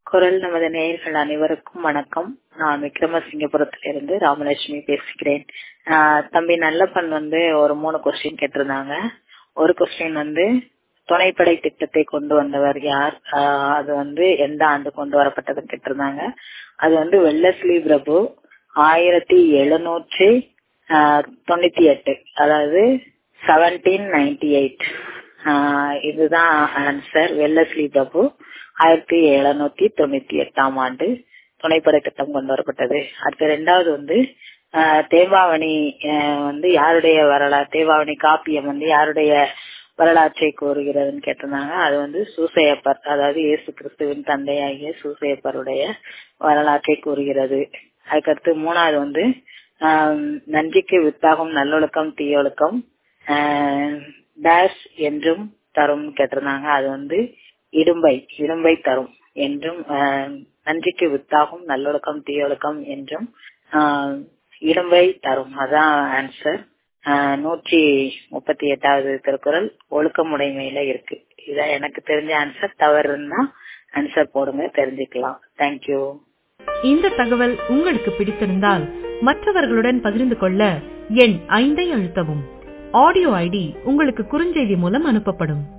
குரல் நமது நேயர்கள் அனைவருக்கும் வணக்கம் நான் விக்ரமசிங்கபுரத்திலிருந்து ராமலட்சுமி பேசுகிறேன் ஆஹ் தம்பி நல்லப்பன் வந்து ஒரு மூணு கொஸ்டின் கேட்டிருந்தாங்க ஒரு கொஸ்டின் வந்து துணைப்படை திட்டத்தை கொண்டு வந்தவர் யார் ஆஹ் அது வந்து எந்த ஆண்டு கொண்டு வரப்பட்டதுன்னு கேட்டிருந்தாங்க அது வந்து வெள்ளஸ்லி பிரபு ஆயிரத்தி எழுநூற்றி தொண்ணூத்தி எட்டு அதாவது செவன்டீன் நைன்டி எயிட் இதுதான் ஆன்சர் வெள்ளஸ்லி பிரபு ஆயிரத்தி எழுநூத்தி தொண்ணூத்தி எட்டாம் ஆண்டு துணைப்படை திட்டம் கொண்டு வரப்பட்டது அடுத்து ரெண்டாவது வந்து தேவாவணி வந்து யாருடைய வரலாறு தேவாவணி காப்பியம் வந்து யாருடைய வரலாற்றை கூறுகிறதுன்னு கேட்டிருந்தாங்க அது வந்து சூசையப்பர் அதாவது இயேசு கிறிஸ்துவின் தந்தையாகிய சூசையப்பருடைய வரலாற்றை கூறுகிறது அதுக்கடுத்து மூணாவது வந்து நன்றிக்கு வித்தாகும் நல்லொழுக்கம் தீயொழுக்கம் டேஷ் என்றும் தரும் கேட்டிருந்தாங்க அது வந்து இடும்பை இடும்பை தரும் என்றும் நன்றிக்கு வித்தாகும் நல்லொழுக்கம் தீயொழுக்கம் என்றும் இடும்பை தரும் அதான் ஆன்சர் நூற்றி முப்பத்தி எட்டாவது திருக்குறள் ஒழுக்கமுடைமையில இருக்கு இதான் எனக்கு தெரிஞ்ச ஆன்சர் தவறு இருந்தா ஆன்சர் போடுங்க தெரிஞ்சுக்கலாம் தேங்க்யூ இந்த தகவல் உங்களுக்கு பிடித்திருந்தால் மற்றவர்களுடன் பகிர்ந்து கொள்ள எண் ஐந்தை அழுத்தவும் ஆடியோ ஐடி உங்களுக்கு குறுஞ்செய்தி மூலம் அனுப்பப்படும்